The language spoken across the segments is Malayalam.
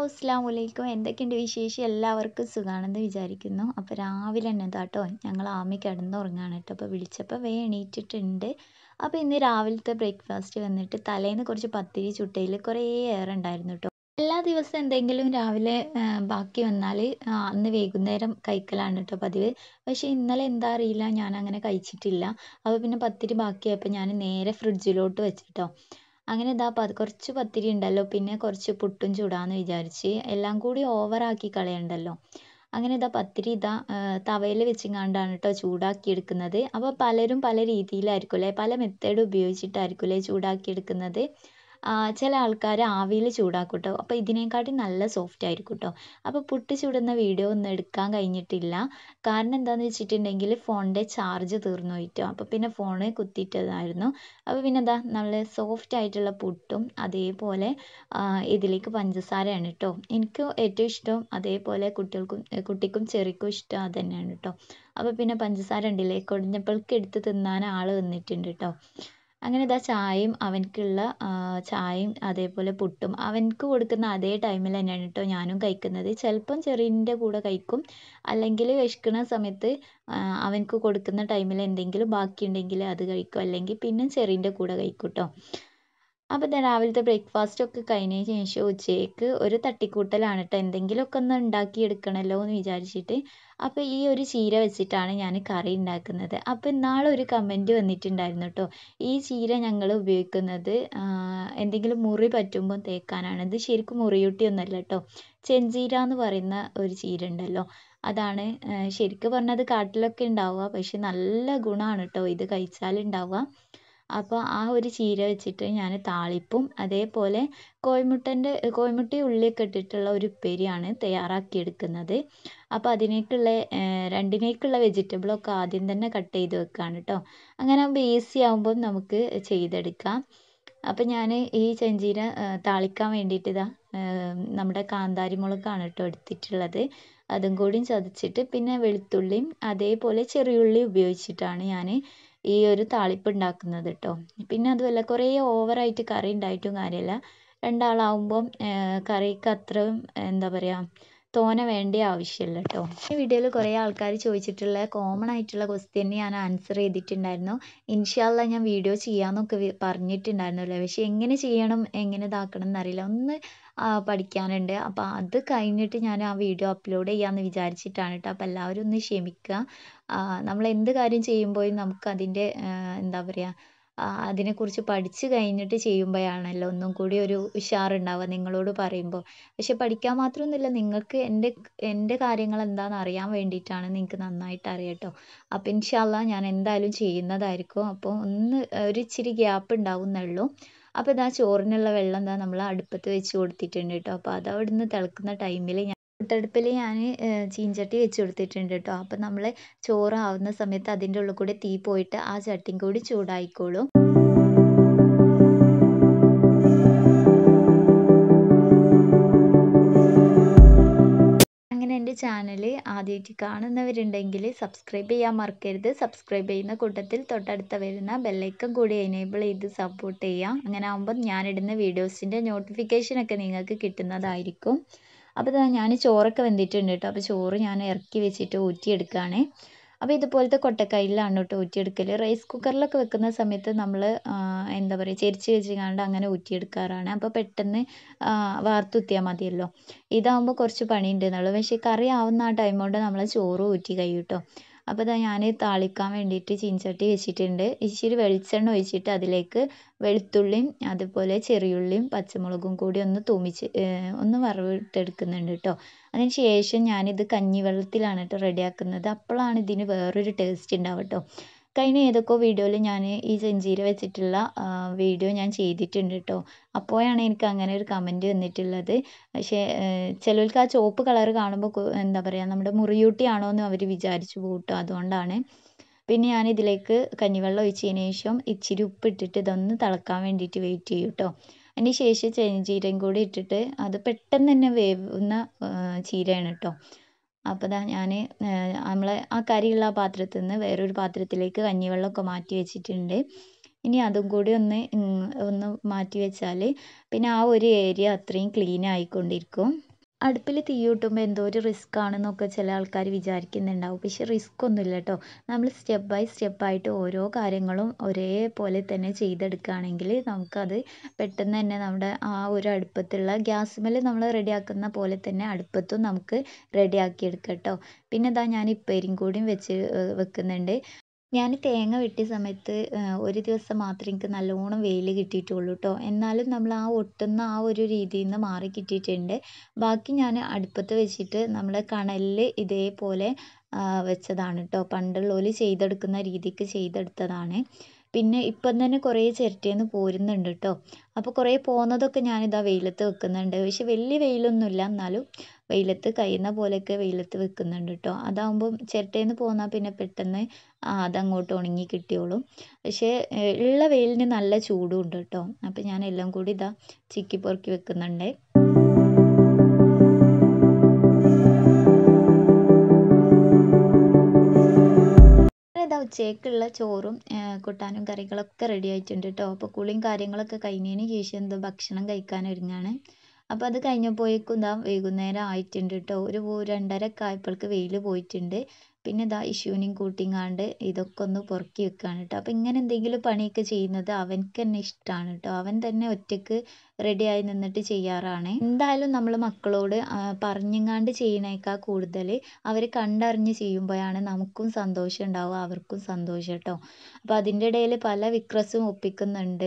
അസ്സാം വലൈക്കും എന്തൊക്കെയുണ്ട് വിശേഷം എല്ലാവർക്കും സുഖമാണെന്ന് വിചാരിക്കുന്നു അപ്പോൾ രാവിലെ തന്നെ കേട്ടോ ഞങ്ങൾ ആമി കിടന്നുറങ്ങാണ് കേട്ടോ അപ്പോൾ വിളിച്ചപ്പോൾ വേ എണീറ്റിട്ടുണ്ട് അപ്പോൾ ഇന്ന് രാവിലത്തെ ബ്രേക്ക്ഫാസ്റ്റ് വന്നിട്ട് തലേന്ന് കുറച്ച് പത്തിരി ചുട്ടയിൽ കുറേ ഏറെ ഉണ്ടായിരുന്നു കേട്ടോ എല്ലാ ദിവസവും എന്തെങ്കിലും രാവിലെ ബാക്കി വന്നാൽ അന്ന് വൈകുന്നേരം കഴിക്കലാണ് കേട്ടോ പതിവ് പക്ഷേ ഇന്നലെ എന്താ അറിയില്ല ഞാൻ അങ്ങനെ കഴിച്ചിട്ടില്ല അപ്പോൾ പിന്നെ പത്തിരി ബാക്കിയായപ്പോൾ ഞാൻ നേരെ ഫ്രിഡ്ജിലോട്ട് വെച്ചിട്ടോ അങ്ങനെ ഇതാ പ കുറച്ച് പത്തിരി ഉണ്ടല്ലോ പിന്നെ കുറച്ച് പുട്ടും ചുടാന്ന് വിചാരിച്ച് എല്ലാം കൂടി ഓവറാക്കി കളയണ്ടല്ലോ അങ്ങനെ ഇതാ പത്തിരി ഇതാ തവയിൽ വെച്ചിങ്ങാണ്ടാണ് കേട്ടോ ചൂടാക്കി എടുക്കുന്നത് അപ്പോൾ പലരും പല രീതിയിലായിരിക്കും അല്ലേ പല മെത്തേഡ് ഉപയോഗിച്ചിട്ടായിരിക്കും അല്ലേ ചൂടാക്കി എടുക്കുന്നത് ചില ആൾക്കാർ ആവിയിൽ ചൂടാക്കും കേട്ടോ അപ്പോൾ ഇതിനെക്കാട്ടും നല്ല സോഫ്റ്റ് ആയിരിക്കും കേട്ടോ അപ്പോൾ പുട്ട് ചുടുന്ന വീഡിയോ ഒന്നും എടുക്കാൻ കഴിഞ്ഞിട്ടില്ല കാരണം എന്താണെന്ന് വെച്ചിട്ടുണ്ടെങ്കിൽ ഫോണിൻ്റെ ചാർജ് തീർന്നു പോയിട്ടോ അപ്പോൾ പിന്നെ ഫോണ് കുത്തിയിട്ടതായിരുന്നു അപ്പോൾ പിന്നെ എന്താ നല്ല സോഫ്റ്റ് ആയിട്ടുള്ള പുട്ടും അതേപോലെ ഇതിലേക്ക് പഞ്ചസാരയാണ് കേട്ടോ എനിക്ക് ഏറ്റവും ഇഷ്ടം അതേപോലെ കുട്ടികൾക്കും കുട്ടിക്കും ചെറിക്കും ഇഷ്ടം അത് തന്നെയാണ് കേട്ടോ അപ്പോൾ പിന്നെ പഞ്ചസാര ഉണ്ടല്ലേ കൊടിഞ്ഞപ്പൾക്ക് എടുത്ത് തിന്നാൻ ആൾ വന്നിട്ടുണ്ട് കേട്ടോ അങ്ങനെ ഇതാ ചായയും അവനക്കുള്ള ചായയും അതേപോലെ പുട്ടും അവനക്ക് കൊടുക്കുന്ന അതേ ടൈമിൽ തന്നെയാണ് കേട്ടോ ഞാനും കഴിക്കുന്നത് ചിലപ്പം ചെറിയൻ്റെ കൂടെ കഴിക്കും അല്ലെങ്കിൽ വിശക്കുന്ന സമയത്ത് അവനക്ക് കൊടുക്കുന്ന ടൈമിൽ എന്തെങ്കിലും ബാക്കിയുണ്ടെങ്കിൽ അത് കഴിക്കും അല്ലെങ്കിൽ പിന്നെ ചെറിയൻ്റെ കൂടെ കഴിക്കും കേട്ടോ അപ്പോൾ ഇതാ രാവിലത്തെ ബ്രേക്ക്ഫാസ്റ്റ് ഒക്കെ കഴിഞ്ഞതിന് ശേഷം ഉച്ചയ്ക്ക് ഒരു തട്ടിക്കൂട്ടലാണ് കേട്ടോ എന്തെങ്കിലുമൊക്കെ ഒന്ന് ഉണ്ടാക്കി എടുക്കണമല്ലോ എന്ന് വിചാരിച്ചിട്ട് അപ്പോൾ ഈ ഒരു ചീര വെച്ചിട്ടാണ് ഞാൻ കറി ഉണ്ടാക്കുന്നത് അപ്പോൾ ഇന്നാളെ ഒരു കമൻറ്റ് വന്നിട്ടുണ്ടായിരുന്നു കേട്ടോ ഈ ചീര ഞങ്ങൾ ഉപയോഗിക്കുന്നത് എന്തെങ്കിലും മുറി പറ്റുമ്പോൾ തേക്കാനാണ് ഇത് ശരിക്കും മുറിയൂട്ടിയൊന്നുമല്ല കേട്ടോ ചെഞ്ചീര എന്ന് പറയുന്ന ഒരു ചീര ഉണ്ടല്ലോ അതാണ് ശരിക്കും പറഞ്ഞത് കാട്ടിലൊക്കെ ഉണ്ടാവുക പക്ഷെ നല്ല ഗുണമാണ് കേട്ടോ ഇത് കഴിച്ചാൽ ഉണ്ടാവുക അപ്പോൾ ആ ഒരു ചീര വെച്ചിട്ട് ഞാൻ താളിപ്പും അതേപോലെ കോഴിമുട്ടൻ്റെ കോഴിമുട്ടയും ഉള്ളിയൊക്കെ ഇട്ടിട്ടുള്ള ഒരു ഉപ്പേരിയാണ് തയ്യാറാക്കിയെടുക്കുന്നത് അപ്പോൾ അതിനേക്കുള്ള രണ്ടിനേക്കുള്ള വെജിറ്റബിളൊക്കെ ആദ്യം തന്നെ കട്ട് ചെയ്ത് വെക്കുകയാണ് കേട്ടോ അങ്ങനെ ആകുമ്പോൾ ഈസി ആകുമ്പം നമുക്ക് ചെയ്തെടുക്കാം അപ്പോൾ ഞാൻ ഈ ചെഞ്ചീര താളിക്കാൻ വേണ്ടിയിട്ട് ഇതാ നമ്മുടെ കാന്താരി മുളകാണ് കേട്ടോ എടുത്തിട്ടുള്ളത് അതും കൂടി ചതച്ചിട്ട് പിന്നെ വെളുത്തുള്ളിയും അതേപോലെ ചെറിയുള്ളി ഉപയോഗിച്ചിട്ടാണ് ഞാൻ ഈ ഒരു താളിപ്പ് ഉണ്ടാക്കുന്നത് കേട്ടോ പിന്നെ അതുമല്ല കുറേ ഓവറായിട്ട് കറി ഉണ്ടായിട്ടും കാര്യമില്ല രണ്ടാളാവുമ്പം കറിക്ക് അത്രയും എന്താ പറയുക തോനെ വേണ്ട ആവശ്യമില്ല കേട്ടോ ഈ വീഡിയോയിൽ കുറേ ആൾക്കാർ ചോദിച്ചിട്ടുള്ള കോമൺ ആയിട്ടുള്ള ക്വസ്റ്റ്യൻ ഞാൻ ആൻസർ ചെയ്തിട്ടുണ്ടായിരുന്നു ഇൻഷാല്ല ഞാൻ വീഡിയോ ചെയ്യാമെന്നൊക്കെ പറഞ്ഞിട്ടുണ്ടായിരുന്നല്ലോ പക്ഷെ എങ്ങനെ ചെയ്യണം എങ്ങനെ ഇതാക്കണം എന്നറിയില്ല ഒന്ന് പഠിക്കാനുണ്ട് അപ്പോൾ അത് കഴിഞ്ഞിട്ട് ഞാൻ ആ വീഡിയോ അപ്ലോഡ് ചെയ്യാമെന്ന് വിചാരിച്ചിട്ടാണ് കേട്ടോ അപ്പോൾ എല്ലാവരും ഒന്ന് ക്ഷമിക്കുക നമ്മൾ എന്ത് കാര്യം ചെയ്യുമ്പോഴും നമുക്ക് അതിൻ്റെ എന്താ പറയുക അതിനെക്കുറിച്ച് പഠിച്ച് കഴിഞ്ഞിട്ട് ചെയ്യുമ്പോഴാണല്ലോ ഒന്നും കൂടി ഒരു ഉഷാറുണ്ടാവുക നിങ്ങളോട് പറയുമ്പോൾ പക്ഷെ പഠിക്കാൻ മാത്രമൊന്നുമില്ല നിങ്ങൾക്ക് എൻ്റെ എൻ്റെ കാര്യങ്ങൾ എന്താണെന്ന് അറിയാൻ വേണ്ടിയിട്ടാണ് നിങ്ങൾക്ക് നന്നായിട്ട് അറിയാം കേട്ടോ അപ്പോൾ ഇൻഷാല്ല ഞാൻ എന്തായാലും ചെയ്യുന്നതായിരിക്കും അപ്പോൾ ഒന്ന് ഒരു ഇച്ചിരി ഗ്യാപ്പ് ഉണ്ടാവും എന്നുള്ളൂ അപ്പോൾ ഇതാ ചോറിനുള്ള വെള്ളം എന്താ നമ്മൾ അടുപ്പത്ത് വെച്ച് കൊടുത്തിട്ടുണ്ട് കേട്ടോ അപ്പോൾ അത് അവിടുന്ന് തിളക്കുന്ന ടൈമിൽ ഞാൻ പുട്ടടുപ്പിൽ ഞാൻ ചീഞ്ചട്ടി വെച്ച് കൊടുത്തിട്ടുണ്ട് കേട്ടോ അപ്പോൾ നമ്മൾ ചോറ് ആവുന്ന സമയത്ത് അതിൻ്റെ ഉള്ളിൽ കൂടെ തീ പോയിട്ട് ആ ചട്ടിയും കൂടി ചൂടായിക്കോളും അങ്ങനെ എൻ്റെ ചാനൽ ആദ്യമായിട്ട് കാണുന്നവരുണ്ടെങ്കിൽ സബ്സ്ക്രൈബ് ചെയ്യാൻ മറക്കരുത് സബ്സ്ക്രൈബ് ചെയ്യുന്ന കൂട്ടത്തിൽ തൊട്ടടുത്ത വരുന്ന ബെല്ലൈക്കൺ കൂടി എനേബിൾ ചെയ്ത് സപ്പോർട്ട് ചെയ്യാം അങ്ങനെ ആകുമ്പോൾ ഞാനിടുന്ന വീഡിയോസിൻ്റെ നോട്ടിഫിക്കേഷനൊക്കെ നിങ്ങൾക്ക് കിട്ടുന്നതായിരിക്കും അപ്പോൾ ഞാൻ ചോറൊക്കെ വെന്തിട്ടുണ്ട് കേട്ടോ അപ്പോൾ ചോറ് ഞാൻ ഇറക്കി വെച്ചിട്ട് ഊറ്റിയെടുക്കുകയാണ് അപ്പോൾ ഇതുപോലത്തെ കൊട്ടക്കൈയിലാണ് കേട്ടോ ഊറ്റിയെടുക്കൽ റൈസ് കുക്കറിലൊക്കെ വെക്കുന്ന സമയത്ത് നമ്മൾ എന്താ പറയുക ചെരിച്ച് വെച്ചുകൊണ്ട് അങ്ങനെ ഊറ്റിയെടുക്കാറാണ് അപ്പോൾ പെട്ടെന്ന് വാർത്തുത്തിയാൽ മതിയല്ലോ ഇതാകുമ്പോൾ കുറച്ച് പണിയുണ്ട് എന്നുള്ളൂ പക്ഷേ കറി ആവുന്ന ആ ടൈം കൊണ്ട് നമ്മൾ ചോറ് ഊറ്റി കഴിയും കേട്ടോ അപ്പോൾ ഇതാ ഞാൻ താളിക്കാൻ വേണ്ടിയിട്ട് ചീൻചട്ടി വെച്ചിട്ടുണ്ട് ഇച്ചിരി വെളിച്ചെണ്ണ ഒഴിച്ചിട്ട് അതിലേക്ക് വെളുത്തുള്ളിയും അതുപോലെ ചെറിയുള്ളിയും പച്ചമുളകും കൂടി ഒന്ന് തൂമിച്ച് ഒന്ന് വറവിട്ടെടുക്കുന്നുണ്ട് കേട്ടോ അതിന് ശേഷം ഞാനിത് കഞ്ഞിവെള്ളത്തിലാണ് കേട്ടോ റെഡിയാക്കുന്നത് അപ്പോഴാണ് ഇതിന് വേറൊരു ടേസ്റ്റ് ഉണ്ടാവുക കേട്ടോ കഴിഞ്ഞ ഏതൊക്കെ വീഡിയോയിൽ ഞാൻ ഈ ജഞ്ചീര വെച്ചിട്ടുള്ള വീഡിയോ ഞാൻ ചെയ്തിട്ടുണ്ട് കേട്ടോ അപ്പോഴാണ് എനിക്ക് അങ്ങനെ ഒരു കമൻറ്റ് വന്നിട്ടുള്ളത് പക്ഷേ ചിലർക്ക് ആ ചുവപ്പ് കളർ കാണുമ്പോൾ എന്താ പറയുക നമ്മുടെ മുറിയൂട്ടിയാണോ എന്ന് അവർ വിചാരിച്ചു പോകും കേട്ടോ അതുകൊണ്ടാണ് പിന്നെ ഞാൻ ഇതിലേക്ക് കഞ്ഞിവെള്ളം ഒഴിച്ചതിന് ശേഷം ഇച്ചിരി ഉപ്പിട്ടിട്ട് ഇതൊന്ന് തിളക്കാൻ വേണ്ടിയിട്ട് വെയിറ്റ് ചെയ്യും കേട്ടോ അതിന് ശേഷം ചെഞ്ചീരയും കൂടി ഇട്ടിട്ട് അത് പെട്ടെന്ന് തന്നെ വേവുന്ന ചീരയാണ് കേട്ടോ അപ്പോൾ ദാ ഞാൻ നമ്മളെ ആ കറിയുള്ള ആ പാത്രത്തിൽ നിന്ന് വേറൊരു പാത്രത്തിലേക്ക് കഞ്ഞിവെള്ളമൊക്കെ മാറ്റി വെച്ചിട്ടുണ്ട് ഇനി അതും കൂടി ഒന്ന് ഒന്ന് മാറ്റി വെച്ചാൽ പിന്നെ ആ ഒരു ഏരിയ അത്രയും ക്ലീൻ ആയിക്കൊണ്ടിരിക്കും അടുപ്പിൽ തീ കൂട്ടുമ്പോൾ എന്തോ ഒരു റിസ്ക് ആണെന്നൊക്കെ ചില ആൾക്കാർ വിചാരിക്കുന്നുണ്ടാവും പക്ഷെ റിസ്ക് ഒന്നുമില്ല കേട്ടോ നമ്മൾ സ്റ്റെപ്പ് ബൈ സ്റ്റെപ്പായിട്ട് ഓരോ കാര്യങ്ങളും ഒരേപോലെ തന്നെ ചെയ്തെടുക്കുകയാണെങ്കിൽ നമുക്കത് പെട്ടെന്ന് തന്നെ നമ്മുടെ ആ ഒരു അടുപ്പത്തുള്ള ഗ്യാസ്മേൽ നമ്മൾ റെഡിയാക്കുന്ന പോലെ തന്നെ അടുപ്പത്തും നമുക്ക് റെഡിയാക്കി എടുക്കാം കേട്ടോ പിന്നെ ഇതാ ഞാൻ ഇപ്പേരിയും കൂടിയും വെച്ച് വെക്കുന്നുണ്ട് ഞാൻ തേങ്ങ വെട്ടിയ സമയത്ത് ഒരു ദിവസം മാത്രമേ എനിക്ക് നല്ലോണം വെയിൽ കിട്ടിയിട്ടുള്ളൂ കേട്ടോ എന്നാലും നമ്മൾ ആ ഒട്ടുന്ന ആ ഒരു രീതിയിൽ നിന്ന് മാറി കിട്ടിയിട്ടുണ്ട് ബാക്കി ഞാൻ അടുപ്പത്ത് വെച്ചിട്ട് നമ്മുടെ കണലിൽ ഇതേപോലെ വെച്ചതാണ് കേട്ടോ പണ്ടുള്ളവർ ചെയ്തെടുക്കുന്ന രീതിക്ക് ചെയ്തെടുത്തതാണ് പിന്നെ ഇപ്പം തന്നെ കുറേ ചിരട്ടയിൽ നിന്ന് പോരുന്നുണ്ട് കേട്ടോ അപ്പോൾ കുറേ പോകുന്നതൊക്കെ ഞാനിതാ വെയിലത്ത് വെക്കുന്നുണ്ട് പക്ഷെ വലിയ വെയിലൊന്നുമില്ല എന്നാലും വെയിലത്ത് കഴിയുന്ന പോലെയൊക്കെ വെയിലത്ത് വെക്കുന്നുണ്ട് കേട്ടോ അതാകുമ്പം ചിരട്ടയിൽ നിന്ന് പോന്നാൽ പിന്നെ പെട്ടെന്ന് അതങ്ങോട്ട് ഉണങ്ങി കിട്ടിയോളും പക്ഷേ ഉള്ള വെയിലിന് നല്ല ചൂടും ഉണ്ട് കേട്ടോ അപ്പോൾ ഞാൻ എല്ലാം കൂടി ഇതാ ചിക്കി പൊറുക്കി വെക്കുന്നുണ്ട് ഇതാ ഉച്ചയ്ക്കുള്ള ചോറും കൂട്ടാനും കറികളൊക്കെ റെഡി ആയിട്ടുണ്ട് കേട്ടോ അപ്പോൾ കുളിയും കാര്യങ്ങളൊക്കെ കഴിഞ്ഞതിന് ശേഷം എന്തോ ഭക്ഷണം കഴിക്കാൻ ഒരുങ്ങാണ് അപ്പോൾ അത് കഴിഞ്ഞപ്പോഴേക്കും ഇതാ വൈകുന്നേരം ആയിട്ടുണ്ട് കേട്ടോ ഒരു രണ്ടര ഒക്കെ ആയപ്പോഴേക്ക് വെയിൽ പോയിട്ടുണ്ട് പിന്നെ ഇതാ ഇഷുവിനെയും കൂട്ടിങ്ങാണ്ട് ഇതൊക്കെ ഒന്ന് പൊറുക്കി വെക്കുകയാണ് കേട്ടോ അപ്പോൾ ഇങ്ങനെ എന്തെങ്കിലും പണിയൊക്കെ ചെയ്യുന്നത് അവനക്ക് തന്നെ ഇഷ്ടമാണ് കേട്ടോ അവൻ തന്നെ ഒറ്റയ്ക്ക് റെഡിയായി നിന്നിട്ട് ചെയ്യാറാണ് എന്തായാലും നമ്മൾ മക്കളോട് പറഞ്ഞങ്ങാണ്ട് ചെയ്യണേക്കാൾ കൂടുതൽ അവർ കണ്ടറിഞ്ഞ് ചെയ്യുമ്പോഴാണ് നമുക്കും സന്തോഷം ഉണ്ടാവുക അവർക്കും സന്തോഷം കേട്ടോ അപ്പോൾ അതിൻ്റെ ഇടയിൽ പല വിക്രസും ഒപ്പിക്കുന്നുണ്ട്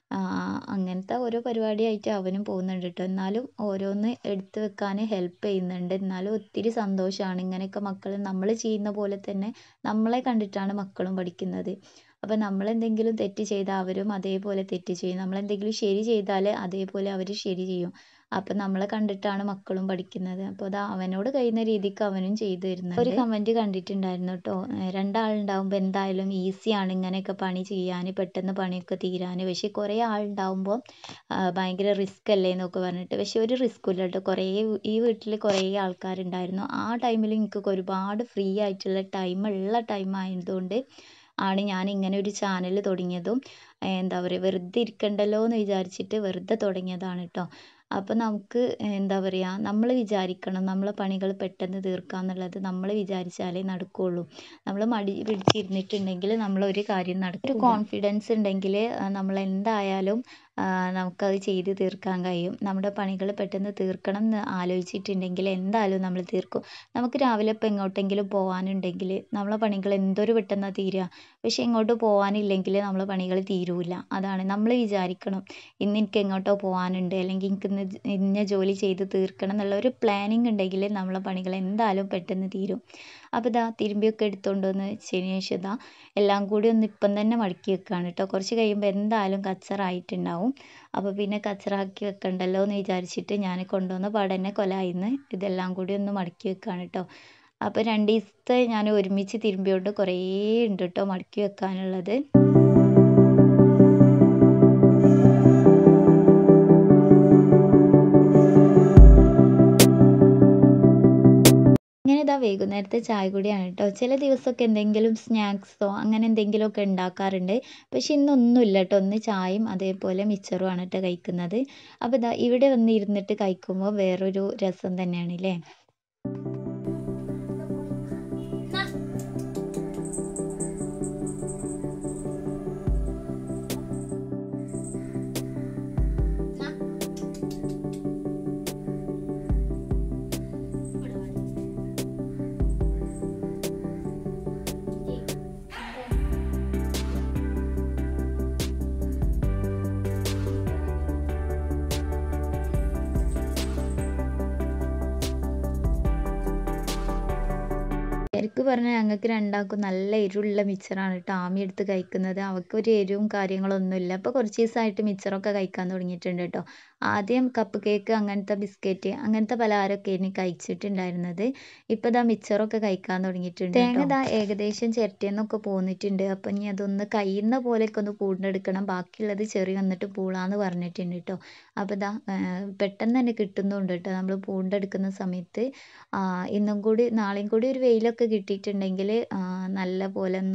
അങ്ങനത്തെ ഓരോ പരിപാടിയായിട്ട് അവനും പോകുന്നുണ്ട് കേട്ടോ എന്നാലും ഓരോന്ന് എടുത്ത് വെക്കാൻ ഹെൽപ്പ് ചെയ്യുന്നുണ്ട് എന്നാലും ഒത്തിരി സന്തോഷമാണ് ഇങ്ങനെയൊക്കെ മക്കൾ നമ്മൾ ചെയ്യുന്ന പോലെ തന്നെ നമ്മളെ കണ്ടിട്ടാണ് മക്കളും പഠിക്കുന്നത് അപ്പോൾ നമ്മൾ എന്തെങ്കിലും തെറ്റ് ചെയ്താൽ അവരും അതേപോലെ തെറ്റ് ചെയ്യും നമ്മൾ എന്തെങ്കിലും ശരി ചെയ്താൽ അതേപോലെ അവർ ശരി ചെയ്യും അപ്പം നമ്മളെ കണ്ടിട്ടാണ് മക്കളും പഠിക്കുന്നത് അപ്പോൾ അത് അവനോട് കഴിയുന്ന രീതിക്ക് അവനും ചെയ്തു തരുന്നുണ്ട് ഒരു കമൻറ്റ് കണ്ടിട്ടുണ്ടായിരുന്നു കേട്ടോ രണ്ടാളുണ്ടാവുമ്പോൾ എന്തായാലും ഈസിയാണ് ഇങ്ങനെയൊക്കെ പണി ചെയ്യാൻ പെട്ടെന്ന് പണിയൊക്കെ തീരാൻ പക്ഷേ കുറേ ആളുണ്ടാവുമ്പോൾ ഭയങ്കര റിസ്ക് അല്ലേ എന്നൊക്കെ പറഞ്ഞിട്ട് പക്ഷേ ഒരു റിസ്ക്കും ഇല്ല കേട്ടോ കുറേ ഈ വീട്ടിൽ കുറേ ആൾക്കാരുണ്ടായിരുന്നു ആ ടൈമിൽ എനിക്ക് ഒരുപാട് ഫ്രീ ആയിട്ടുള്ള ടൈം ഉള്ള ടൈം ആയതുകൊണ്ട് ആണ് ഞാൻ ഇങ്ങനെ ഒരു ചാനൽ തുടങ്ങിയതും എന്താ പറയുക വെറുതെ ഇരിക്കണ്ടല്ലോ എന്ന് വിചാരിച്ചിട്ട് വെറുതെ തുടങ്ങിയതാണ് കേട്ടോ അപ്പോൾ നമുക്ക് എന്താ പറയുക നമ്മൾ വിചാരിക്കണം നമ്മളെ പണികൾ പെട്ടെന്ന് തീർക്കുക എന്നുള്ളത് നമ്മൾ വിചാരിച്ചാലേ നടക്കുകയുള്ളൂ നമ്മൾ മടി പിടിച്ചിരുന്നിട്ടുണ്ടെങ്കിൽ നമ്മളൊരു കാര്യം നടക്കും ഒരു കോൺഫിഡൻസ് ഉണ്ടെങ്കിൽ നമ്മൾ എന്തായാലും നമുക്കത് ചെയ്ത് തീർക്കാൻ കഴിയും നമ്മുടെ പണികൾ പെട്ടെന്ന് തീർക്കണം എന്ന് ആലോചിച്ചിട്ടുണ്ടെങ്കിൽ എന്തായാലും നമ്മൾ തീർക്കും നമുക്ക് രാവിലെ ഇപ്പോൾ എങ്ങോട്ടെങ്കിലും പോകാനുണ്ടെങ്കിൽ നമ്മളെ പണികൾ എന്തൊരു പെട്ടെന്നാണ് തീരുക പക്ഷേ എങ്ങോട്ട് പോകാനില്ലെങ്കിൽ നമ്മളെ പണികൾ തീരൂല അതാണ് നമ്മൾ വിചാരിക്കണം ഇന്ന് എനിക്ക് എങ്ങോട്ടോ പോകാനുണ്ട് അല്ലെങ്കിൽ എനിക്ക് ഇന്ന് ഇന്ന ജോലി ചെയ്ത് തീർക്കണം എന്നുള്ള ഒരു പ്ലാനിങ് ഉണ്ടെങ്കിൽ നമ്മളെ പണികൾ എന്തായാലും പെട്ടെന്ന് തീരും അപ്പോൾ ഇതാ തിരുമ്പിയൊക്കെ എടുത്തുകൊണ്ട് വന്ന് വെച്ചതിന് ശേഷം ഇതാ എല്ലാം കൂടി ഒന്ന് ഇപ്പം തന്നെ മടക്കി വെക്കുകയാണ് കേട്ടോ കുറച്ച് കഴിയുമ്പോൾ എന്തായാലും കച്ചറായിട്ടുണ്ടാവും അപ്പോൾ പിന്നെ കച്ചറാക്കി വെക്കണ്ടല്ലോ എന്ന് വിചാരിച്ചിട്ട് ഞാൻ കൊണ്ടുവന്ന പാടന്നെ കൊലായിന്ന് ഇതെല്ലാം കൂടി ഒന്ന് മടക്കി വെക്കുകയാണ് കേട്ടോ അപ്പോൾ രണ്ട് ദിവസത്തെ ഞാൻ ഒരുമിച്ച് തിരുമ്പിയോണ്ട് കുറേ ഉണ്ട് കേട്ടോ മടക്കി വെക്കാനുള്ളത് ഇങ്ങനെ ഇതാ വൈകുന്നേരത്തെ ചായ കൂടിയാണ് കേട്ടോ ചില ദിവസമൊക്കെ എന്തെങ്കിലും സ്നാക്സോ അങ്ങനെ എന്തെങ്കിലുമൊക്കെ ഉണ്ടാക്കാറുണ്ട് പക്ഷെ ഇന്നൊന്നുമില്ല കേട്ടോ ഒന്ന് ചായയും അതേപോലെ മിച്ചറുമാണ് കേട്ടോ കഴിക്കുന്നത് അപ്പോൾ ഇതാ ഇവിടെ വന്ന് ഇരുന്നിട്ട് കഴിക്കുമ്പോൾ വേറൊരു രസം തന്നെയാണ് അല്ലേ ശരിക്കും പറഞ്ഞാൽ ഞങ്ങൾക്ക് രണ്ടാൾക്കും നല്ല എരിവുള്ള മിച്ചറാണ് കേട്ടോ ആമി എടുത്ത് കഴിക്കുന്നത് അവൾക്ക് ഒരു എരിവും കാര്യങ്ങളൊന്നുമില്ല അപ്പോൾ കുറച്ച് ദിവസമായിട്ട് മിച്ചറൊക്കെ കഴിക്കാൻ തുടങ്ങിയിട്ടുണ്ട് കേട്ടോ ആദ്യം കപ്പ് കേക്ക് അങ്ങനത്തെ ബിസ്ക്കറ്റ് അങ്ങനത്തെ പലഹാരമൊക്കെ ഇനി കഴിച്ചിട്ടുണ്ടായിരുന്നത് ഇപ്പോൾ ഇതാ മിച്ചറൊക്കെ കഴിക്കാൻ തുടങ്ങിയിട്ടുണ്ട് തേങ്ങ ഇതാ ഏകദേശം ചിരട്ടിയെന്നൊക്കെ പോന്നിട്ടുണ്ട് അപ്പം ഇനി അതൊന്ന് കഴിയുന്ന പോലെയൊക്കെ ഒന്ന് പൂണ്ടെടുക്കണം ബാക്കിയുള്ളത് ചെറിയ വന്നിട്ട് പൂളാന്ന് പറഞ്ഞിട്ടുണ്ട് കേട്ടോ അപ്പോൾ ഇതാ പെട്ടെന്ന് തന്നെ കിട്ടുന്നുണ്ട് കേട്ടോ നമ്മൾ പൂണ്ടെടുക്കുന്ന സമയത്ത് ഇന്നും കൂടി നാളെയും കൂടി ഒരു വെയിലൊക്കെ കിട്ടിയിട്ടുണ്ടെങ്കിൽ നല്ല പോലെ ഒന്ന്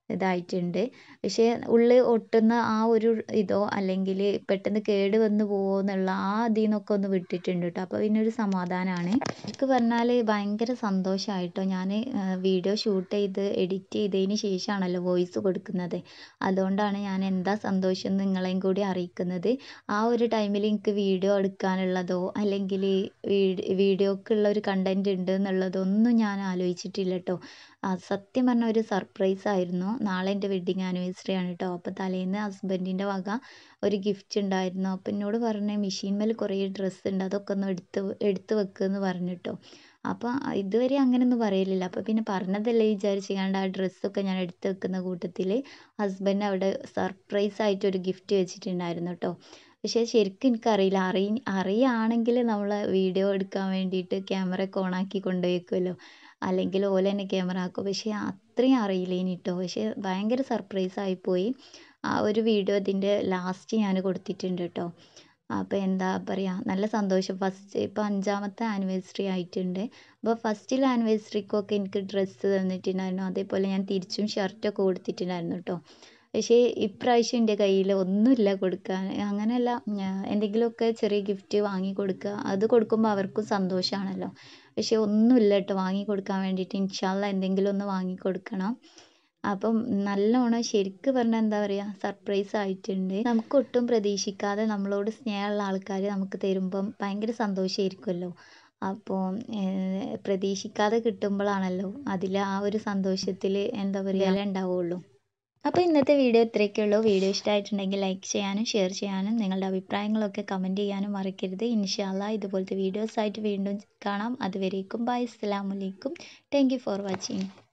ഇതായിട്ടുണ്ട് പക്ഷേ ഉള്ളിൽ ഒട്ടുന്ന ആ ഒരു ഇതോ അല്ലെങ്കിൽ പെട്ടെന്ന് കേട് വന്ന് പോവോ എന്നുള്ള ആ ഇതിൽ നിന്നൊക്കെ ഒന്ന് വിട്ടിട്ടുണ്ട് കേട്ടോ അപ്പോൾ പിന്നെ ഒരു സമാധാനമാണ് എനിക്ക് പറഞ്ഞാൽ ഭയങ്കര സന്തോഷമായിട്ടോ ഞാൻ വീഡിയോ ഷൂട്ട് ചെയ്ത് എഡിറ്റ് ചെയ്തതിന് ശേഷമാണല്ലോ വോയിസ് കൊടുക്കുന്നത് അതുകൊണ്ടാണ് ഞാൻ എന്താ സന്തോഷം എന്ന് നിങ്ങളെയും കൂടി അറിയിക്കുന്നത് ആ ഒരു ടൈമിൽ എനിക്ക് വീഡിയോ എടുക്കാനുള്ളതോ അല്ലെങ്കിൽ വീഡിയോക്കുള്ള ഒരു കണ്ടൻറ് ഉണ്ട് എന്നുള്ളതൊന്നും ഞാൻ ആലോചിച്ചിട്ടില്ല കേട്ടോ സത്യം പറഞ്ഞാൽ ഒരു സർപ്രൈസ് ആയിരുന്നു നാളെ എൻ്റെ വെഡ്ഡിങ് ആനിവേഴ്സറി ആണ് കേട്ടോ അപ്പോൾ തലേന്ന് ഹസ്ബൻഡിൻ്റെ വക ഒരു ഗിഫ്റ്റ് ഉണ്ടായിരുന്നു അപ്പോൾ എന്നോട് പറഞ്ഞ മെഷീൻമേൽ കുറേ ഡ്രസ്സ് ഉണ്ട് അതൊക്കെ ഒന്ന് എടുത്ത് എടുത്ത് വെക്കുമെന്ന് പറഞ്ഞിട്ടോ അപ്പോൾ ഇതുവരെ അങ്ങനെയൊന്നും പറയലില്ല അപ്പോൾ പിന്നെ പറഞ്ഞതല്ലേ വിചാരിച്ച് കണ്ട് ആ ഡ്രസ്സൊക്കെ ഞാൻ എടുത്ത് വെക്കുന്ന കൂട്ടത്തിൽ ഹസ്ബൻഡ് അവിടെ സർപ്രൈസ് ആയിട്ട് ഒരു ഗിഫ്റ്റ് വെച്ചിട്ടുണ്ടായിരുന്നു കേട്ടോ പക്ഷേ ശരിക്കും എനിക്കറിയില്ല അറിയ അറിയുകയാണെങ്കിൽ നമ്മൾ വീഡിയോ എടുക്കാൻ വേണ്ടിയിട്ട് ക്യാമറ ഒക്കെ ഓണാക്കി കൊണ്ടുപോയേക്കുമല്ലോ അല്ലെങ്കിൽ ഓല തന്നെ ക്യാമറ ആക്കും പക്ഷേ അത്രയും അറിയില്ല ഇനി കേട്ടോ പക്ഷേ ഭയങ്കര സർപ്രൈസ് ആയിപ്പോയി ആ ഒരു വീഡിയോ ഇതിൻ്റെ ലാസ്റ്റ് ഞാൻ കൊടുത്തിട്ടുണ്ട് കേട്ടോ അപ്പോൾ എന്താ പറയുക നല്ല സന്തോഷം ഫസ്റ്റ് ഇപ്പോൾ അഞ്ചാമത്തെ ആനിവേഴ്സറി ആയിട്ടുണ്ട് അപ്പോൾ ഫസ്റ്റിൽ ആനിവേഴ്സറിക്കൊക്കെ എനിക്ക് ഡ്രസ്സ് തന്നിട്ടുണ്ടായിരുന്നു അതേപോലെ ഞാൻ തിരിച്ചും ഷർട്ടൊക്കെ കൊടുത്തിട്ടുണ്ടായിരുന്നു കേട്ടോ പക്ഷേ ഇപ്രാവശ്യം എൻ്റെ കയ്യിൽ ഒന്നുമില്ല കൊടുക്കാൻ അങ്ങനെയല്ല എന്തെങ്കിലുമൊക്കെ ചെറിയ ഗിഫ്റ്റ് വാങ്ങി കൊടുക്കുക അത് കൊടുക്കുമ്പോൾ അവർക്കും സന്തോഷമാണല്ലോ പക്ഷേ ഒന്നുമില്ല കേട്ടോ വാങ്ങി കൊടുക്കാൻ വേണ്ടിയിട്ട് ഇൻഷാല്ല എന്തെങ്കിലും ഒന്ന് വാങ്ങി കൊടുക്കണം അപ്പം നല്ലോണം ശരിക്ക് പറഞ്ഞാൽ എന്താ പറയുക സർപ്രൈസ് ആയിട്ടുണ്ട് നമുക്ക് ഒട്ടും പ്രതീക്ഷിക്കാതെ നമ്മളോട് സ്നേഹമുള്ള ആൾക്കാർ നമുക്ക് തരുമ്പം ഭയങ്കര സന്തോഷമായിരിക്കുമല്ലോ അപ്പോൾ പ്രതീക്ഷിക്കാതെ കിട്ടുമ്പോഴാണല്ലോ അതിൽ ആ ഒരു സന്തോഷത്തിൽ എന്താ പറയുക വില ഉണ്ടാവുള്ളൂ അപ്പോൾ ഇന്നത്തെ വീഡിയോ ഇത്രയൊക്കെ ഉള്ളൂ വീഡിയോ ഇഷ്ടമായിട്ടുണ്ടെങ്കിൽ ലൈക്ക് ചെയ്യാനും ഷെയർ ചെയ്യാനും നിങ്ങളുടെ അഭിപ്രായങ്ങളൊക്കെ കമൻറ്റ് ചെയ്യാനും മറക്കരുത് ഇൻഷാല്ല ഇതുപോലത്തെ വീഡിയോസായിട്ട് വീണ്ടും കാണാം അതുവരേക്കും ബൈ അസ്സലാമലൈക്കും താങ്ക് യു ഫോർ വാച്ചിങ്